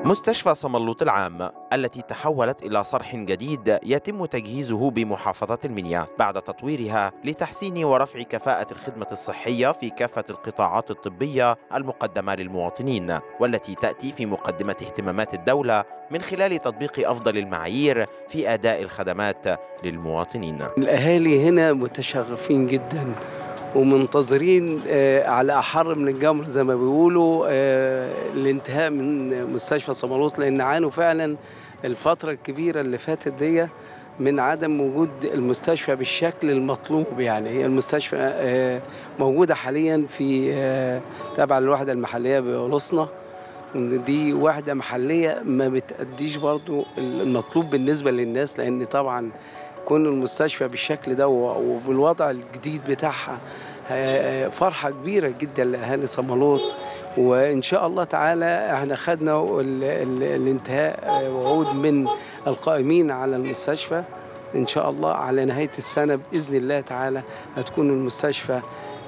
مستشفى صملوط العام التي تحولت إلى صرح جديد يتم تجهيزه بمحافظة المنيا بعد تطويرها لتحسين ورفع كفاءة الخدمة الصحية في كافة القطاعات الطبية المقدمة للمواطنين والتي تأتي في مقدمة اهتمامات الدولة من خلال تطبيق أفضل المعايير في أداء الخدمات للمواطنين الأهالي هنا متشغفين جدا ومنتظرين آه، على أحر من الجمر زي ما بيقولوا آه، الانتهاء من مستشفى صمالوط لأن عانوا فعلا الفترة الكبيرة اللي فاتت دي من عدم وجود المستشفى بالشكل المطلوب يعني هي المستشفى آه، موجودة حاليا في تابعة للوحدة المحلية بغلصنا دي وحدة محلية ما بتأديش برضو المطلوب بالنسبة للناس لأن طبعا كون المستشفى بالشكل ده وبالوضع الجديد بتاعها فرحة كبيرة جدا لأهالي صمالوط وإن شاء الله تعالى احنا خدنا الانتهاء وعود من القائمين على المستشفى إن شاء الله على نهاية السنة بإذن الله تعالى هتكون المستشفى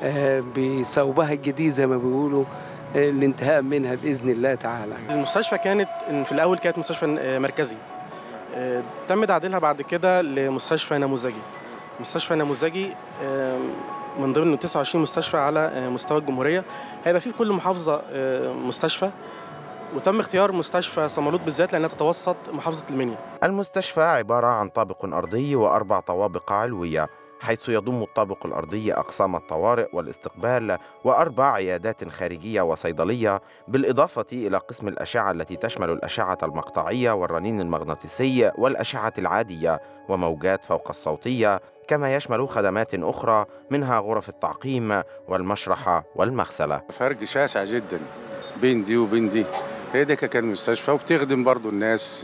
بثوبها الجديد زي ما بيقولوا الانتهاء منها باذن الله تعالى. المستشفى كانت في الاول كانت مستشفى مركزي تم تعديلها بعد كده لمستشفى نموذجي مستشفى نموذجي من ضمن 29 مستشفى على مستوى الجمهورية هيبقى في في كل محافظة مستشفى وتم اختيار مستشفى صمالوط بالذات لأنها تتوسط محافظة المنيا المستشفى عبارة عن طابق أرضي وأربع طوابق علوية حيث يضم الطابق الأرضي أقسام الطوارئ والاستقبال وأربع عيادات خارجية وصيدلية بالإضافة إلى قسم الأشعة التي تشمل الأشعة المقطعية والرنين المغناطيسي والأشعة العادية وموجات فوق الصوتية كما يشمل خدمات أخرى منها غرف التعقيم والمشرحة والمغسلة فرق شاسع جدا بين دي وبين دي هي دي كان مستشفى وبتخدم برضو الناس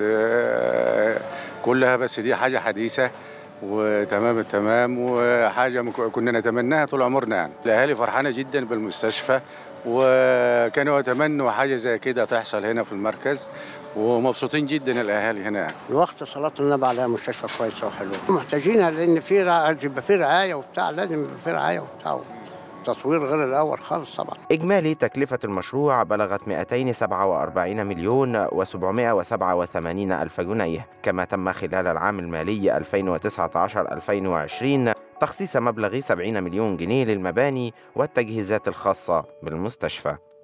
كلها بس دي حاجة حديثة وتمام التمام وحاجه كنا نتمناها طول عمرنا يعني الاهالي فرحانه جدا بالمستشفى وكانوا يتمنوا حاجه زي كده تحصل هنا في المركز ومبسوطين جدا الاهالي هنا يعني. الوقت صلاه النبي عليها مستشفى كويسه وحلوه محتاجينها لان في يبقى في رعايه وبتاع لازم يبقى في رعايه وبتاع تطوير غير الأول خالص طبعا إجمالي تكلفة المشروع بلغت 247 مليون و787 ألف جنيه كما تم خلال العام المالي 2019-2020 تخصيص مبلغ 70 مليون جنيه للمباني والتجهيزات الخاصة بالمستشفى